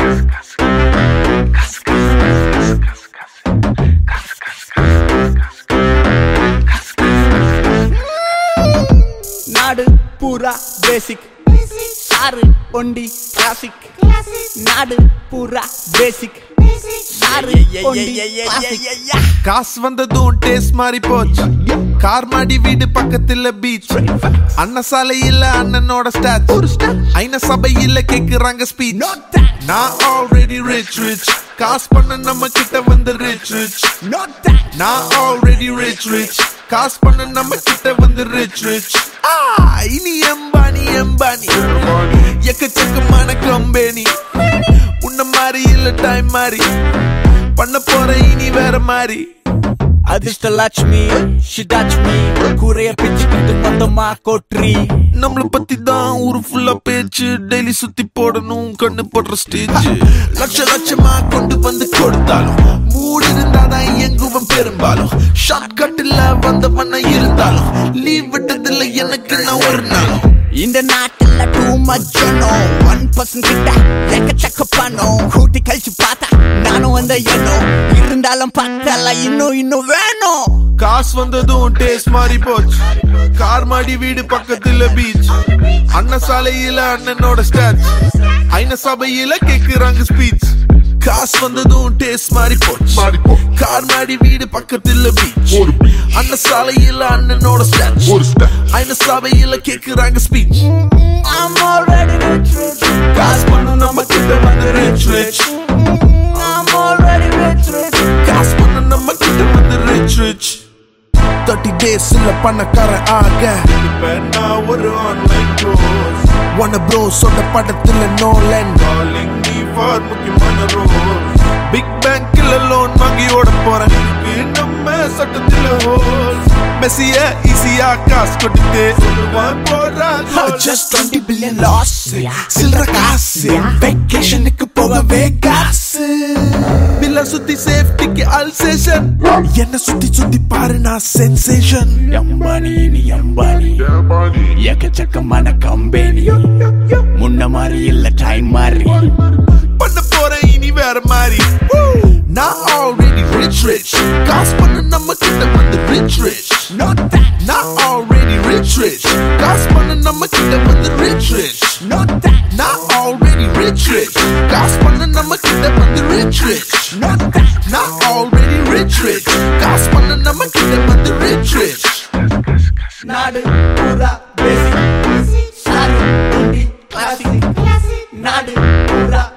நாடு பூரா பேசிக் சாரு ஒண்டி கிளாசிக் நாடு பூரா பேசிக் சாரு ஒண்டி classic. காசு வந்ததும் டேஸ்ட் மாறி போச்சு கார் மாடி வீடு பக்கத்துல பீச் அண்ணன் சாலையில அண்ணனோட ஸ்டாச்சு ஐன சபையில கேக்குறாங்க ஸ்பீச் No thanks, நான் ஆல்ரெடி ரிச் ரிச் காசு பண்ண நம்ம கிட்ட வந்து ரிச் ரிச் no thanks. நான் ஆல்ரெடி ரிச் ரிச் காசு பண்ண நம்ம கிட்ட வந்து ரிச் ரிச் இனி எம்பானி எம்பானி எக்கச்சக்கமான கம்பெனி உன்ன மாதிரி இல்ல டைம் மாதிரி பண்ண போற இனி வேற மாதிரி அதிர்ஷ்ட லட்சுமி ஷிடாச்மி கூரைய பிச்சுக்கிட்டு மொத்தமா கொட்ரி நம்மள பத்தி தான் ஊரு ஃபுல்லா பேச்சு டெய்லி சுத்தி போடணும் கண்ணு போடுற ஸ்டேஜ் லட்ச லட்சமா கொண்டு வந்து கொடுத்தாலும் மூடு இருந்தாதான் இயங்குவன் பெரும்பாலும் ஷார்ட் கட்டில் வந்தவன இருந்தாலும் லீவ் விட்டதில்ல எனக்கு நான் ஒரு நாளும் இந்த நாட்டுல டூ மச்சனோ ஒன் பர்சன்ட் கிட்ட எக்கச்சக்க பணம் கூட்டி கழிச்சு பார்த்தா நானும் வந்த எண்ணம் இருந்தாலும் பத்தல இன்னும் இன்னும் வேணும் காசு வந்ததும் டேஸ்ட் மாறி போச்சு கார் மாடி வீடு பக்கத்துல பீச் அண்ணன் சாலையில அண்ணனோட ஸ்டாச் ஐன சபையில கேக்குறாங்க ஸ்பீச் காசு வந்ததும் டேஸ்ட் மாறி போச்சு கார் மாடி வீடு பக்கத்துல பீச் அண்ணன் சாலையில அண்ணனோட ஸ்டாச் ஐன சபையில கேக்குறாங்க speech I'm already rich rich காசு பண்ண நம்ம கிட்ட வந்து rich rich I'm already rich rich காசு பண்ண நம்ம கிட்ட வந்து ரிச் ரிச் தேர்ட்டி டேஸ் இல்ல பணக்காரன் ஆக இப்ப நான் ஒரு ஆன்லைன் கோர்ஸ் ஒன்ன ப்ரோ சொன்ன படத்துல நோலன் காலிங் மீ ஃபார் முக்கியமான ரோல் பிக் பேங்க்ல லோன் வாங்கி ஓட போறேன் இதுக்கு நம்ம சட்டத்துல ஹோல் மெஸ்ஸிய ஈஸியா காசு கொடுத்து சொல்லுவான் போறா Just 20 billion loss சில்லற காசு வெக்கேஷனுக்கு போகவே காசு பில்ல சுத்தி சேஃப்டிக்கு அல்சேஷன் என்ன சுத்தி சுத்தி பாரு நான் சென்சேஷன் எம்பானி நீ எம்பானி எக்கச்சக்கமான கம்பெனி முன்ன மாதிரி இல்ல டைம் மாதிரி பண்ண போறேன் இனி வேற மாதிரி நான் ஆல்ரெடி ரிச் ரிச் காசு பண்ண நம்ம கிட்ட வந்து ரிச் ரிச் No thanks, நான் ஆல்ரெடி ரிச் ரிச் காசு பண்ண நம்ம கிட்ட வந்து ரிச் ரிச் no thanks, நான் ஆல்ரெடி ரிச் ரிச் காசு பண்ண நம்ம கிட்ட வந்து ரிச் ரிச் no thanks. நான் ஆல்ரெடி ரிச் ரிச் காசு பண்ண நம்ம கிட்ட வந்து ரிச் ரிச் நாடு பூரா பேசிக் சாரு ஒண்டி கிளாசிக் நாடு பூரா